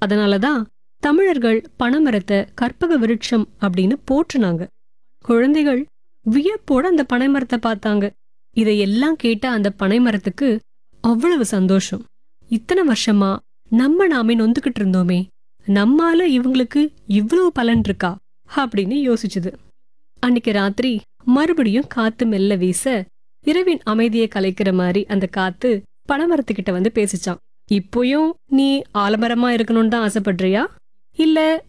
அதனாலதான் தமிழர்கள் பனைமரத்தை கற்பக விருட்சம் அப்படின்னு போற்றுனாங்க குழந்தைகள் வியப்போட அந்த பனைமரத்தை பார்த்தாங்க இதையெல்லாம் கேட்ட அந்த பனைமரத்துக்கு அவ்வளவு சந்தோஷம் இத்தனை வருஷமா நம்ம நாமே நொந்துகிட்டு இருந்தோமே நம்மால இவங்களுக்கு இவ்வளவு பலன் இருக்கா அப்படின்னு யோசிச்சுது அன்னைக்கு ராத்திரி மறுபடியும் காத்து மெல்ல வீச இரவின் அமைதியை கலைக்கிற மாதிரி அந்த காத்து பனைமரத்துக்கிட்ட வந்து பேசிச்சான் இப்போயும் நீ ஆலமரமா இருக்கணும்னு தான் ஆசைப்படுறியா இல்ல